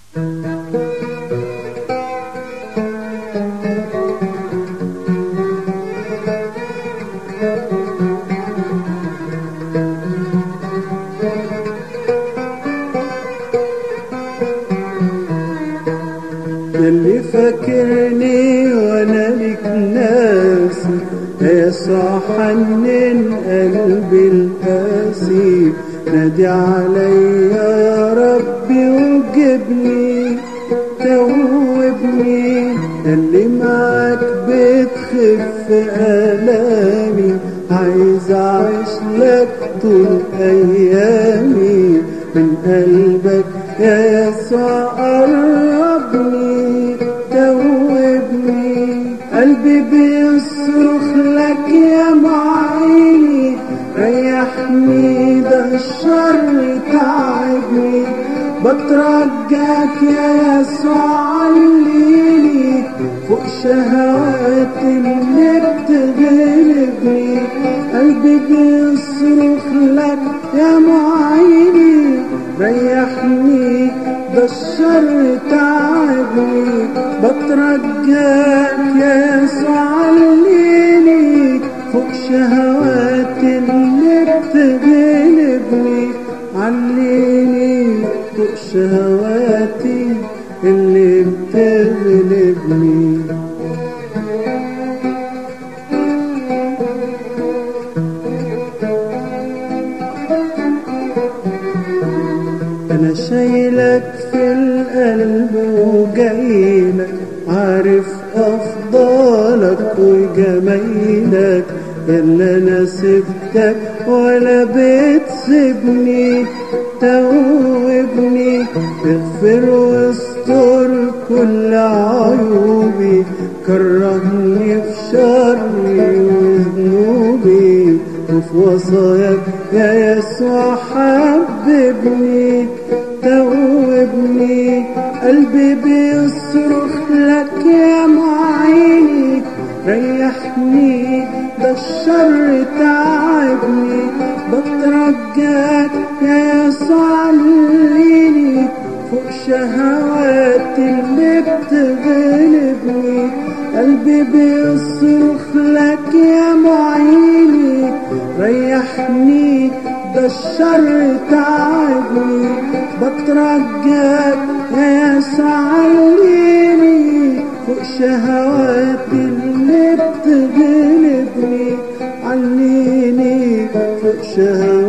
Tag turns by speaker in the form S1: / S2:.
S1: اللي فاكرني وانا لك ناسي يسوع حنن قلبي القاسي نادي عليا يا ربي وجبني توبني اللي معاك بتخف آلامي عايز أعيش لك طول أيامي من قلبك يا يسوع قربني توبني قلبي بيصرخ لك يا معيني ريحني ده الشر تعبني بترجاك يا يسوع عليني فوق شهوات اللي بتغلبني قلبي بيصرخ لك يا معيني ريحني ده الشر تعبني بترجاك يا يسوع عليني فوق شهوات اللي بتغلبني عليني فوق شهواتي اللي بتغلبني انا شايلك في القلب وجايلك عارف افضالك وجمايلك الا انا سبتك ولا بتسيبني توبني اغفر واستر كل عيوبي كرهني في شري وذنوبي وفي وصاياك يا يسوع حببني توبني قلبي بيصرخ لك يا معيني ريحني ده الشر تعبني بترجاك يا يسوع عليني فوق شهواتي اللي بتغلبني قلبي بيصرخ لك يا معيني ريحني ده الشر تعبني بترجاك يا يسوع عليني فوق شهواتي اللي بتغلبني عليني فوق شهواتي